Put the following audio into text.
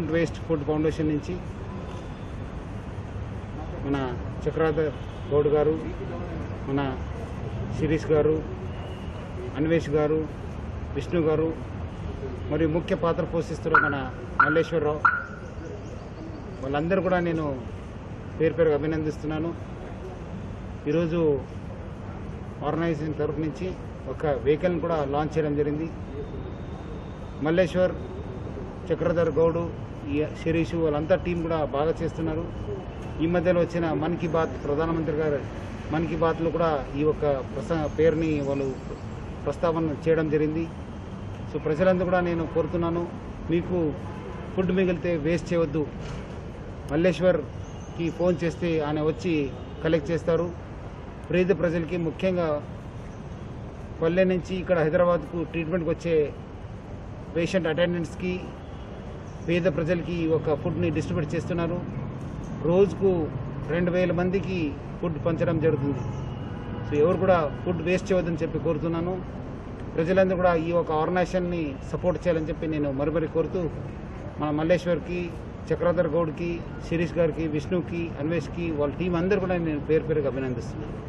food waste food foundation నుంచి మన చక్రాధర్ గౌడ్ గారు మన శిరీష్ గారు అన్వేష్ గారు విష్ణు గారు మరియు ముఖ్య పాత్ర పోషిస్తున్న మన మల్లేశ్వరరావు వాళ్ళందరూ కూడా నేను పేరు పేరుగా అభినందిస్తున్నాను ఈరోజు ఆర్గనైజేషన్ తరఫు నుంచి ఒక వెహికల్ని కూడా లాంచ్ చేయడం జరిగింది మల్లేశ్వర్ చక్రధర్ గౌడు ఈ శిరీష్ వాళ్ళంతా టీం కూడా బాగా చేస్తున్నారు ఈ మధ్యలో వచ్చిన మన్ కీ బాత్ ప్రధానమంత్రి గారు మన్ కీ బాత్లో కూడా ఈ యొక్క ప్రస పేరుని వాళ్ళు ప్రస్తావన చేయడం జరిగింది సో ప్రజలందరూ కూడా నేను కోరుతున్నాను మీకు ఫుడ్ మిగిలితే వేస్ట్ చేయవద్దు మల్లేశ్వర్కి ఫోన్ చేస్తే ఆయన వచ్చి కలెక్ట్ చేస్తారు పేద ప్రజలకి ముఖ్యంగా పల్లె నుంచి ఇక్కడ హైదరాబాద్కు ట్రీట్మెంట్కి వచ్చే పేషెంట్ అటెండెంట్స్కి పేద ప్రజలకి ఒక ఫుడ్ని డిస్ట్రిబ్యూట్ చేస్తున్నారు రోజుకు రెండు వేల మందికి ఫుడ్ పంచడం జరుగుతుంది సో ఎవరు కూడా ఫుడ్ వేస్ట్ చేయవద్దని చెప్పి కోరుతున్నాను ప్రజలందరూ కూడా ఈ ఒక ఆర్గనైజేషన్ని సపోర్ట్ చేయాలని చెప్పి నేను మరి మరి కోరుతూ మన మల్లేశ్వర్కి చక్రధర్ గౌడ్కి శిరీష్ గారికి విష్ణుకి అన్వేష్కి వాళ్ళ టీం అందరూ కూడా నేను పేరు పేరుగా అభినందిస్తున్నాను